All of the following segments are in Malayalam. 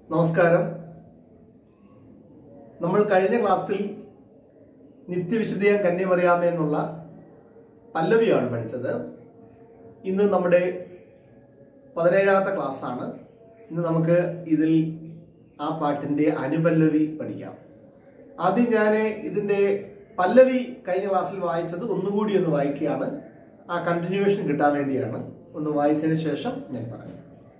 നമസ്കാരം നമ്മൾ കഴിഞ്ഞ ക്ലാസ്സിൽ നിത്യവിശുദ്ധീയം കന്യമറിയാമേ എന്നുള്ള പല്ലവിയാണ് പഠിച്ചത് ഇന്ന് നമ്മുടെ പതിനേഴാമത്തെ ക്ലാസ്സാണ് ഇന്ന് നമുക്ക് ഇതിൽ ആ പാട്ടിന്റെ അനുപല്ലവി പഠിക്കാം ആദ്യം ഞാൻ ഇതിന്റെ പല്ലവി കഴിഞ്ഞ ക്ലാസ്സിൽ വായിച്ചത് ഒന്നുകൂടി ഒന്ന് വായിക്കുകയാണ് ആ കണ്ടിന്യൂവേഷൻ കിട്ടാൻ വേണ്ടിയാണ് ഒന്ന് വായിച്ചതിന് ശേഷം ഞാൻ പറയാം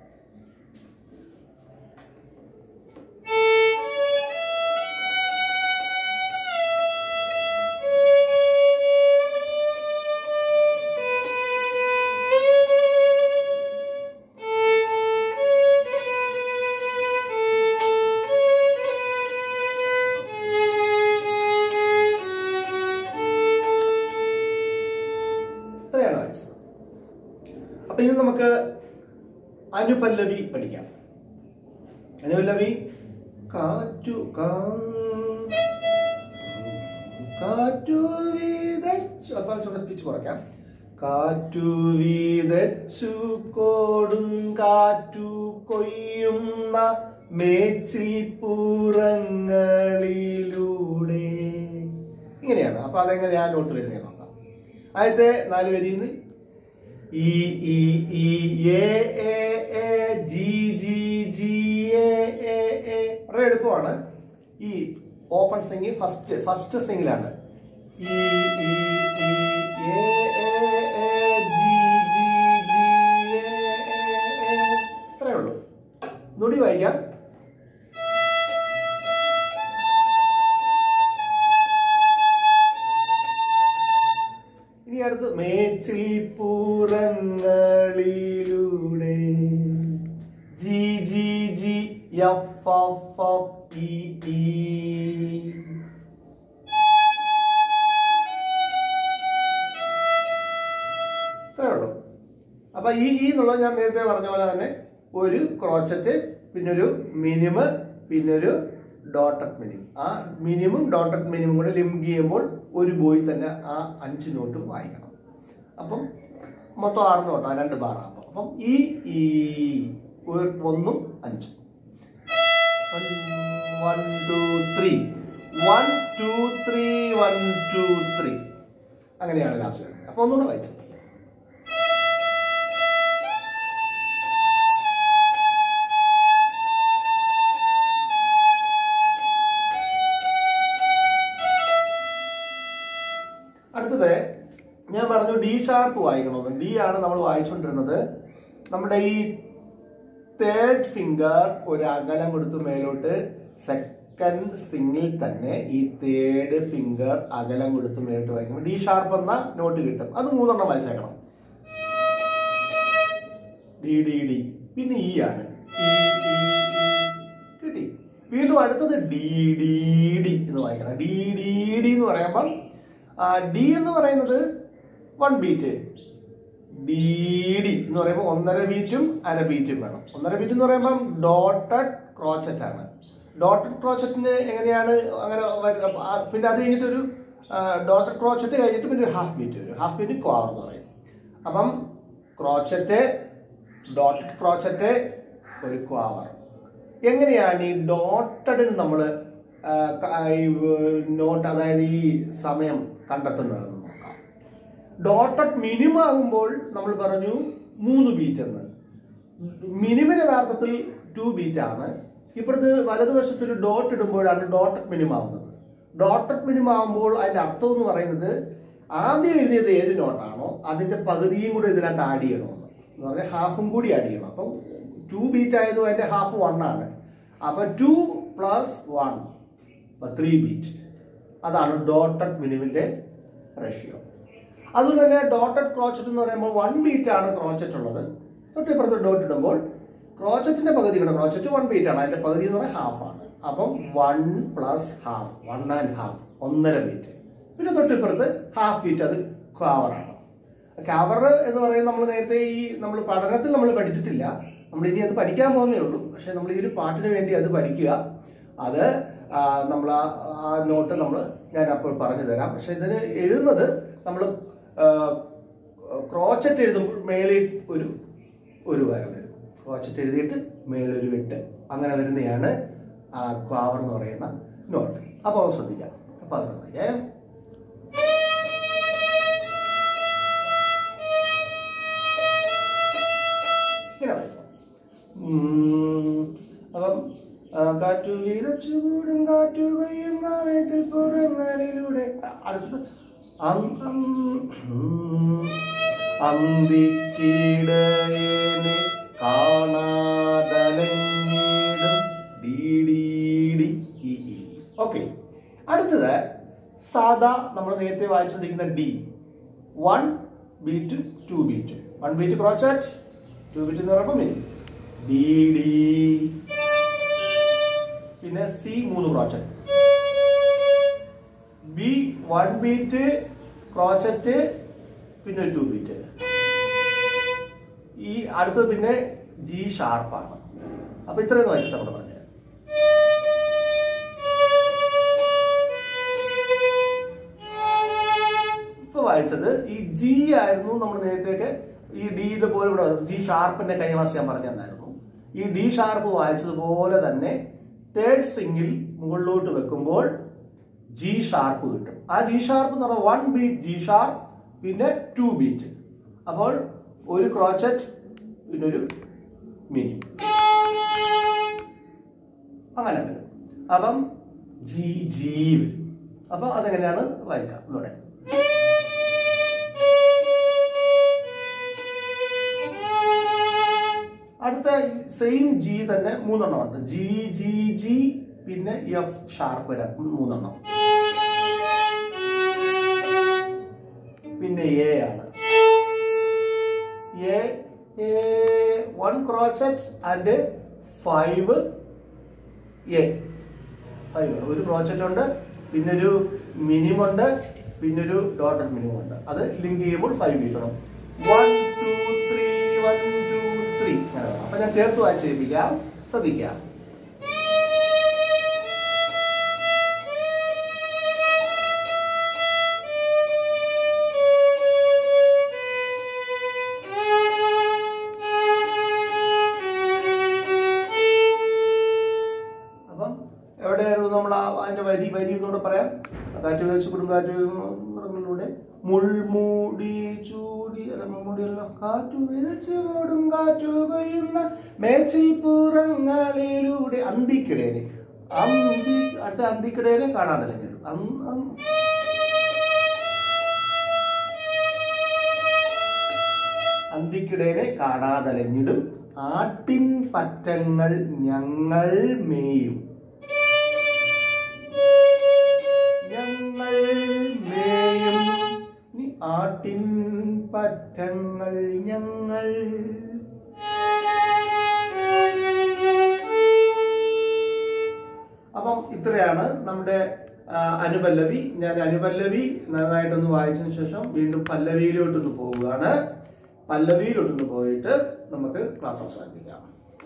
ഇത്രയാണ് വായിച്ചത് അപ്പൊ ഇനി നമുക്ക് അനുപല്ലവി പഠിക്കാം അനുപല്ലവി കാറ്റു കാ- കാറ്റു വീതച്ചു അപ്പൊ സ്പീച്ച് കുറയ്ക്കാം കാറ്റു വീതച്ചു കോടും കാറ്റു കൊയ്യുന്ന മേച്ചിൽ പൂറങ്ങളിലൂടെ ഇങ്ങനെയാണ് അപ്പൊ അതെങ്ങനെയാ നോട്ട് വരുന്നത് നോക്കാം ആദ്യത്തെ നാല് വരിയിൽ നിന്ന് E E E A A A G G G A A A വളരെ എളുപ്പമാണ് ഈ ഓപ്പൺ സ്ട്രിങ് ഫസ്റ്റ് ഫസ്റ്റ് സ്ട്രിങ്ങിലാണ് E E E A A A G G G A A A ഇത്രയേ ഉള്ളൂ നൊടി വായിക്കാം ഇനി അടുത്ത് മേച്ചിൽ പൂരങ്ങളിലൂടെ G G G F F F E E ഇത്രേ ഉള്ളൂ അപ്പൊ ഈ ഈ എന്നുള്ളത് ഞാൻ നേരത്തെ പറഞ്ഞ പോലെ തന്നെ ഒരു ക്രോച്ചറ്റ് പിന്നെ ഒരു മിനിമം പിന്നെ ഒരു ഡോട്ടഡ് മിനിമം ആ മിനിമം ഡോട്ടഡ് മിനിമം കൂടെ ലിങ്ക് ചെയ്യുമ്പോൾ ഒരു ബോയ് തന്നെ ആ അഞ്ച് നോട്ടും വായിക്കണം അപ്പം മൊത്തം ആറ് നോട്ടാണ് രണ്ട് ബാറാകുമ്പോൾ അപ്പം ഈ ഈ ഒരു- ഒന്നും അഞ്ചും one two three one two three one two three അങ്ങനെയാണ് ലാസ്റ്റ് വരുന്നത് അപ്പൊ ഒന്നുകൂടെ വായിച്ചു അടുത്തത് ഞാൻ പറഞ്ഞു ഡി ഷാർപ്പ് വായിക്കണമെന്ന് ഡി ആണ് നമ്മൾ വായിച്ചുകൊണ്ടിരുന്നത് നമ്മുടെ ഈ തേർഡ് ഫിംഗർ ഒരു അകലം കൊടുത്ത് മേലോട്ട് സെക്കൻഡ് സ്ട്രിങ്ങിൽ തന്നെ ഈ തേർഡ് ഫിംഗർ അകലം കൊടുത്ത് മേലോട്ട് വായിക്കുമ്പോൾ ഡി ഷാർപ്പ് എന്ന നോട്ട് കിട്ടും അത് മൂന്നെണ്ണം വായിച്ചേക്കണം ഡി ഡി ഡി പിന്നെ ഈ ആണ് ഈ, ഈ, ഈ. കിട്ടി വീണ്ടും അടുത്തത് ഡി ഡി ഡി എന്ന് വായിക്കണം ഡി ഡി ഡി എന്ന് പറയുമ്പം ഡി എന്ന് പറയുന്നത് വൺ ബീറ്റ് ഡി ഡി എന്ന് പറയുമ്പോൾ ഒന്നര ബീറ്റും അര ബീറ്റും വേണം ഒന്നര ബീറ്റ് എന്ന് പറയുമ്പം ഡോട്ടഡ് ക്രോച്ചറ്റ് ആണ് ഡോട്ടഡ് ക്രോച്ചറ്റിന് എങ്ങനെയാണ് അങ്ങനെ വരുന്നത് അപ്പൊ ആ- പിന്നെ അത് കഴിഞ്ഞിട്ടൊരു ഡോട്ടഡ് ക്രോച്ചറ്റ് കഴിഞ്ഞിട്ട് പിന്നെ ഒരു ഹാഫ് ബീറ്റ് വരും ഹാഫ് ബീറ്റ് ക്വാർ എന്ന് പറയും അപ്പം ക്രോച്ചറ്റ് ഡോട്ടഡ് ക്രോച്ചറ്റ് ഒരു ക്വാവർ എങ്ങനെയാണ് ഈ ഡോട്ടഡിന് നമ്മൾ നോട്ട് അതായത് ഈ സമയം കണ്ടെത്തുന്നതെന്ന് നോക്കാം ഡോട്ടഡ് മിനിമം ആകുമ്പോൾ നമ്മൾ പറഞ്ഞു മൂന്ന് ബീറ്റ് എന്ന് മിനിമം യഥാർത്ഥത്തിൽ ടു ബീറ്റ് ആണ് ഇപ്പുറത്ത് വലതുവശത്ത് ഒരു ഡോട്ട് ഇടുമ്പോഴാണ് ഡോട്ടഡ് മിനിമം ആവുന്നത് ഡോട്ടഡ് മിനിമം ആകുമ്പോൾ അതിന്റെ അർത്ഥം എന്ന് പറയുന്നത് ആദ്യം എഴുതിയത് ഏത് നോട്ടാണോ അതിന്റെ പകുതിയും കൂടെ ഇതിനകത്ത് ആഡ് ചെയ്യണമെന്ന് എന്ന് പറഞ്ഞാൽ ഹാഫും കൂടി ആഡ് ചെയ്യണം അപ്പം ടു ബീറ്റ് ആയതും അതിന്റെ ഹാഫ് വൺ ആണ് അപ്പൊ two plus one three beat അതാണ് ഡോട്ടഡ് മിനിമിന്റെ റേഷ്യോ അതുപോലെ തന്നെ ഡോട്ടഡ് ക്രോച്ചറ്റ് എന്ന് പറയുമ്പോൾ വൺ ബീറ്റ് ആണ് ക്രോച്ചറ്റ് ഉള്ളത് തൊട്ടിപ്പുറത്ത് ഡോട്ട് ഇടുമ്പോൾ ക്രോച്ചറ്റിന്റെ പകുതി ഇവിടെ ക്രോച്ചറ്റ് വൺ ബീറ്റ് ആണ് അതിന്റെ പകുതി എന്ന് പറയുന്നത് ഹാഫ് ആണ് അപ്പം one plus half one and half ഒന്നര ബീറ്റ് പിന്നെ തൊട്ടിപ്പുറത്ത് ഹാഫ് ബീറ്റ് അത് കാവറാണ് കാവർ എന്ന് പറയുന്നത് നമ്മൾ നേരത്തെ ഈ നമ്മൾ പഠനത്തിൽ നമ്മൾ പഠിച്ചിട്ടില്ല നമ്മൾ ഇനി അത് പഠിക്കാൻ പോകുന്നേ ഉള്ളൂ പക്ഷെ നമ്മൾ ഈ ഒരു പാട്ടിന് വേണ്ടി അത് പഠിക്കുക അത് നമ്മൾ ആ നോട്ട് നമ്മൾ ഞാൻ അപ്പോൾ പറഞ്ഞു തരാം പക്ഷെ ഇതിന് എഴുതുന്നത് നമ്മൾ ക്രോച്ചറ്റ് എഴുതുമ്പോൾ മേളിൽ ഒരു ഒരു വര വരും ക്രോച്ചറ്റ് എഴുതിയിട്ട് മേളൊരു വെട്ട് അങ്ങനെ വരുന്നതാണ് ആ ക്വാവർ എന്ന് പറയുന്ന നോട്ട് അപ്പോൾ അത് ശ്രദ്ധിക്കാം അപ്പോൾ അത് ശ്രദ്ധിക്കേ ഇങ്ങനെ വായിക്കാം ഉം, അപ്പം ആ, കാറ്റു വീതച്ചു കൂടും കാറ്റു കൊയ്യുന്ന വേച്ചിൽ പുറങ്ങളിലൂടെ അ- അടുത്തത് അം- അം- ഉം, അന്തിക്കിടയനെ കാണാതലഞ്ഞിടും D D D E E. Okay അടുത്തത് സാധാ നമ്മൾ നേരത്തെ വായിച്ചുകൊണ്ടിരിക്കുന്ന D one beat two beat one beat crotchet two beat എന്ന് പറയുമ്പോൾ മിനി ഡി ഡി പിന്നെ സി മൂന്ന് crotchet B one beat crotchet പിന്നെ ടു ബീറ്റ് ഈ അടുത്തത് പിന്നെ ജി ഷാർപ്പാണ് അപ്പൊ ഇത്രയും വായിച്ചിട്ട് അവിടെ പറഞ്ഞത് ഇപ്പൊ വായിച്ചത് ഈ ജി ആയിരുന്നു നമ്മൾ നേരത്തെയൊക്കെ ഈ ഡി ഇതുപോലെ ഇവിടെ ജി ഷാർപ്പിന്റെ കഴിഞ്ഞ ക്ലാസ് ഞാൻ പറഞ്ഞു തന്നായിരുന്നു ഈ ഡി ഷാർപ്പ് വായിച്ചതുപോലെ തന്നെ തേർഡ് സ്ട്രിങ്ങിൽ മുകളിലോട്ട് വെക്കുമ്പോൾ ജി ഷാർപ്പ് കിട്ടും ആ ജി ഷാർപ്പ് എന്ന് പറഞ്ഞാൽ വൺ ബീറ്റ് ജി ഷാർപ്പ് പിന്നെ ടു ബീറ്റ് അപ്പോൾ ഒരു ക്രോച്ചറ്റ് പിന്നെ ഒരു മിനി അങ്ങനെ വരും അപ്പം ജി ജി വരും അപ്പം അതെങ്ങനെയാണ് വായിക്കാം ഇവിടെ അടുത്ത സെയിം ജി തന്നെ മൂന്നെണ്ണം ഉണ്ട് ജി ജി ജി പിന്നെ എഫ് ഷാർപ്പ് വരാം മൂന്നെണ്ണം പിന്നെ എ ആണ് A one crotchet and five A five ഒരു ക്രോച്ചറ്റ് ഉണ്ട് പിന്നെ ഒരു മിനിമം ഉണ്ട് പിന്നെ ഒരു ഡോട്ടഡ് മിനിമം ഉണ്ട് അത് ലിങ്ക് ചെയ്യുമ്പോൾ ഫൈവ് കിട്ടണം one two three one two three അങ്ങനെ വേണം. അപ്പൊ ഞാൻ ചേർത്ത് വായിച്ച് കേൾപ്പിക്കാം ശ്രദ്ധിക്കാം അപ്പം എവിടെയായിരുന്നു നമ്മൾ ആ അതിന്റെ വരി വരി എന്നൂടെ പറയാം കാറ്റ് വേച്ച് കൊടുങ്കാറ്റുകളിലൂടെ മുൾമൂടി ചൂടി അല്ല മുൾമുടിയല്ല കാറ്റു വിതച്ചു കൊടുങ്കാറ്റു കൊയ്യുന്ന മേച്ചിൽ പുറങ്ങളിലൂടെ അന്തിക്കിടേനെ അന്തി അടുത്ത അന്തിക്കിടേനെ കാണാതെ അന്തിക്കിടേനെ കാണാതലഞ്ഞിടും ആട്ടിൻ പറ്റങ്ങൾ ഞങ്ങൾ മേയും ഞങ്ങൾ മേയും നീ ആട്ടിൻ പറ്റങ്ങൾ ഞങ്ങൾ അപ്പം ഇത്രയാണ് നമ്മുടെ ആ, അനുപല്ലവി ഞാൻ അനുപല്ലവി നന്നായിട്ടൊന്ന് വായിച്ചതിന് ശേഷം വീണ്ടും പല്ലവിയിലോട്ടൊന്ന് പോവുകയാണ് പല്ലവിയിലോട്ടൊന്ന് പോയിട്ട് നമുക്ക് ക്ലാസ് അവസാനിപ്പിക്കാം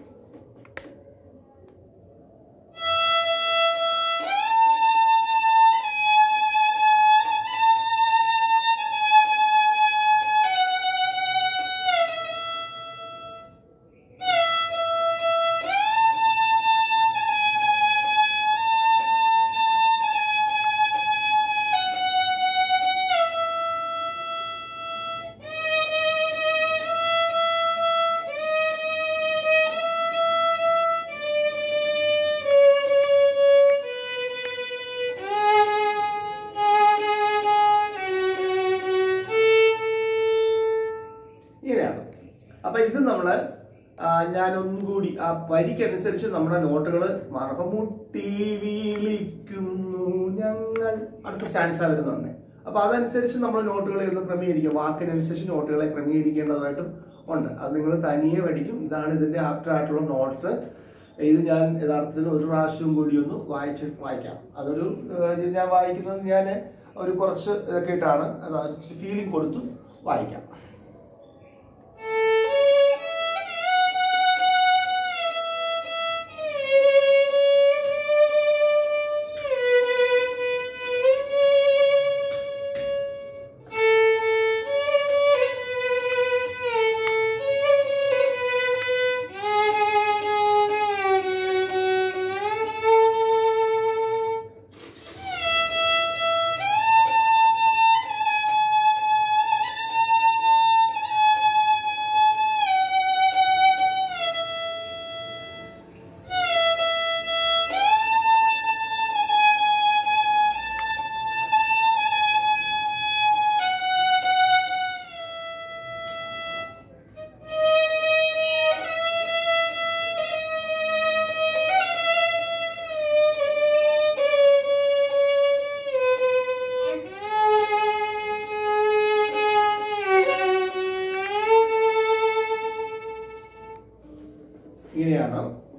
ഇങ്ങനെയാണ് അപ്പൊ ഇത് നമ്മള് ആ, ഞാൻ ഒന്നും കൂടി ആ വരിക്കനുസരിച്ച് നമ്മുടെ നോട്ടുകൾ മാറും അപ്പൊ മുട്ടി വിളിക്കുന്നു ഞങ്ങൾ അടുത്ത സ്റ്റാൻഡ്സാ വരുന്നുണ്ട് അപ്പൊ അതനുസരിച്ച് നമ്മൾ നോട്ടുകളെ ഒന്ന് ക്രമീകരിക്കും വാക്കിനനുസരിച്ച് നോട്ടുകളെ ക്രമീകരിക്കേണ്ടതായിട്ടും ഉണ്ട് അത് നിങ്ങൾ തനിയെ പഠിക്കും ഇതാണ് ഇതിന്റെ ആപ്റ്റർ ആയിട്ടുള്ള നോട്ട്സ് ഇത് ഞാൻ യഥാർത്ഥത്തിൽ ഒരു പ്രാവശ്യവും കൂടി ഒന്ന് വായിച്ച് വായിക്കാം അതൊരു ഏഹ്, ഞാൻ വായിക്കുന്നത് ഞാൻ ഒരു കുറച്ച് ഇതൊക്കെ ഇട്ടാണ് ഫീലിംഗ് കൊടുത്തു വായിക്കാം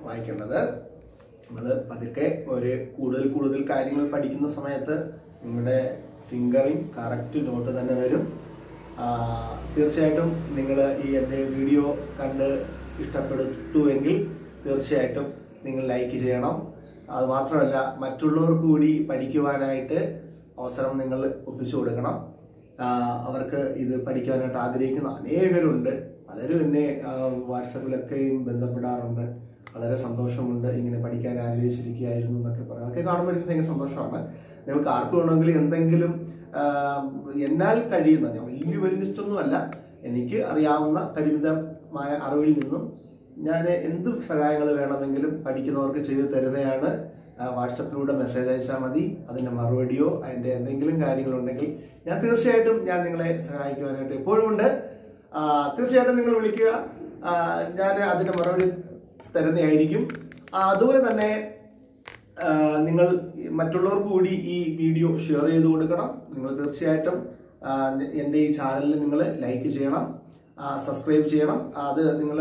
വായിക്കേണ്ടത് നമ്മൾ പതുക്കെ ഒരു കൂടുതൽ കൂടുതൽ കാര്യങ്ങൾ പഠിക്കുന്ന സമയത്ത് നിങ്ങളുടെ ഫിംഗറിങ് കറക്റ്റ് നോട്ട് തന്നെ വരും ആ, തീർച്ചയായിട്ടും നിങ്ങൾ ഈ എൻ്റെ വീഡിയോ കണ്ട് ഇഷ്ടപ്പെടുത്തുവെങ്കിൽ തീർച്ചയായിട്ടും നിങ്ങൾ ലൈക്ക് ചെയ്യണം അത് മാത്രമല്ല മറ്റുള്ളവർക്ക് കൂടി പഠിക്കുവാനായിട്ട് അവസരം നിങ്ങൾ ഒപ്പിച്ചു കൊടുക്കണം ആ, അവർക്ക് ഇത് പഠിക്കാനായിട്ട് ആഗ്രഹിക്കുന്ന അനേകരുണ്ട് പലരും എന്നെ ആ, വാട്സപ്പിലൊക്കെയും ബന്ധപ്പെടാറുണ്ട് വളരെ സന്തോഷമുണ്ട് ഇങ്ങനെ പഠിക്കാൻ ആഗ്രഹിച്ചിരിക്കുകയായിരുന്നു എന്നൊക്കെ പറയാം അതൊക്കെ കാണുമ്പോൾ എനിക്ക് ഭയങ്കര സന്തോഷമാണ് നിങ്ങൾക്ക് ആർക്ക് വേണമെങ്കിൽ എന്തെങ്കിലും ആ, എന്നാൽ കഴിയുന്ന ഞാൻ വലിയ വെല്ലിസ്റ്റൊന്നുമല്ല എനിക്ക് അറിയാവുന്ന പരിമിതമായ അറിവിൽ നിന്നും ഞാൻ എന്ത് സഹായങ്ങൾ വേണമെങ്കിലും പഠിക്കുന്നവർക്ക് ചെയ്തു തരുന്നതാണ് ആ, വാട്സപ്പിലൂടെ മെസ്സേജ് അയച്ചാൽ മതി അതിന്റെ മറുപടിയോ അതിന്റെ എന്തെങ്കിലും കാര്യങ്ങളുണ്ടെങ്കിൽ ഞാൻ തീർച്ചയായിട്ടും ഞാൻ നിങ്ങളെ സഹായിക്കുവാനായിട്ട് എപ്പോഴും ഉണ്ട് ആ, തീർച്ചയായിട്ടും നിങ്ങൾ വിളിക്കുക ആ, ഞാൻ അതിന്റെ മറുപടി തരുന്നതായിരിക്കും ആ, അതുപോലെ തന്നെ ആ, നിങ്ങൾ മറ്റുള്ളവർക്ക് കൂടി ഈ വീഡിയോ ഷെയർ ചെയ്ത് കൊടുക്കണം നിങ്ങൾ തീർച്ചയായിട്ടും ആ, എൻ്റെ ഈ ചാനലിൽ നിങ്ങൾ ലൈക്ക് ചെയ്യണം സബ്സ്ക്രൈബ് ചെയ്യണം അത് നിങ്ങൾ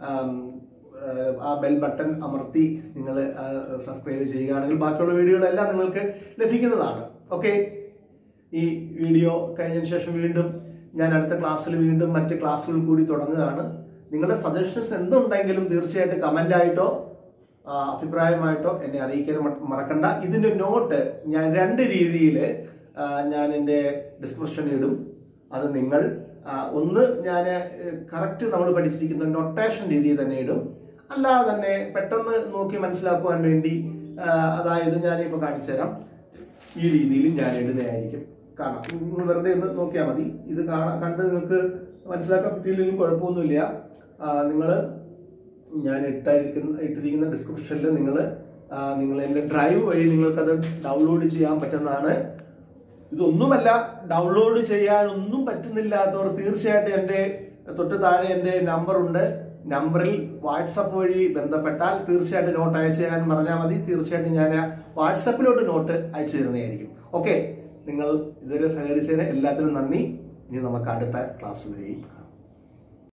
ആ ബെൽ ബട്ടൺ അമർത്തി നിങ്ങൾ സബ്സ്ക്രൈബ് ചെയ്യുകയാണെങ്കിൽ ബാക്കിയുള്ള വീഡിയോകളെല്ലാം നിങ്ങൾക്ക് ലഭിക്കുന്നതാണ് ഓക്കെ ഈ വീഡിയോ കഴിഞ്ഞതിന് ശേഷം വീണ്ടും ഞാൻ അടുത്ത ക്ലാസ്സിൽ വീണ്ടും മറ്റ് ക്ലാസ്സുകൾ കൂടി തുടങ്ങുകയാണ് നിങ്ങളുടെ സജഷൻസ് എന്തുണ്ടെങ്കിലും തീർച്ചയായിട്ടും കമന്റ് ആയിട്ടോ ആ, അഭിപ്രായമായിട്ടോ എന്നെ അറിയിക്കാൻ മ- മറക്കണ്ട ഇതിന്റെ നോട്ട് ഞാൻ രണ്ട് രീതിയിൽ ഞാൻ എൻ്റെ ഡിസ്ക്രിപ്ഷനിൽ ഇടും അത് നിങ്ങൾ ആ, ഒന്ന് ഞാൻ കറക്റ്റ് നമ്മൾ പഠിച്ചിരിക്കുന്ന നൊട്ടേഷൻ രീതിയിൽ തന്നെ ഇടും അല്ലാതെ തന്നെ പെട്ടെന്ന് നോക്കി മനസ്സിലാക്കുവാൻ വേണ്ടി ആ, അതായത് ഞാനിപ്പോൾ കാണിച്ചു തരാം ഈ രീതിയിൽ ഞാൻ ഇടുന്നതായിരിക്കും കാണാം നിങ്ങൾ വെറുതെ ഒന്ന് നോക്കിയാൽ മതി ഇത് കാണാൻ കണ്ട് നിങ്ങൾക്ക് മനസ്സിലാക്കാൻ പറ്റിയില്ലെങ്കിലും കുഴപ്പമൊന്നുമില്ല നിങ്ങൾ ഞാൻ ഇട്ടിരിക്കുന്ന ഇട്ടിരിക്കുന്ന ഡിസ്ക്രിപ്ഷനിൽ നിങ്ങൾ നിങ്ങൾ എൻ്റെ ഡ്രൈവ് വഴി നിങ്ങൾക്കത് ഡൗൺലോഡ് ചെയ്യാൻ പറ്റുന്നതാണ് ഇതൊന്നുമല്ല ഡൗൺലോഡ് ചെയ്യാൻ ഒന്നും പറ്റുന്നില്ലാത്തവർ തീർച്ചയായിട്ടും എൻ്റെ തൊട്ട് താഴെ എൻ്റെ നമ്പർ ഉണ്ട് നമ്പറിൽ വാട്സപ്പ് വഴി ബന്ധപ്പെട്ടാൽ തീർച്ചയായിട്ടും നോട്ട് അയച്ചു തരാൻ പറഞ്ഞാൽ മതി തീർച്ചയായിട്ടും ഞാൻ വാട്സപ്പിലോട്ട് നോട്ട് അയച്ചു തരുന്നതായിരിക്കും ഓക്കെ നിങ്ങൾ ഇതുവരെ സഹകരിച്ചതിന് എല്ലാത്തിനും നന്ദി ഇനി നമുക്ക് അടുത്ത ക്ലാസ് വരെയും കാണാം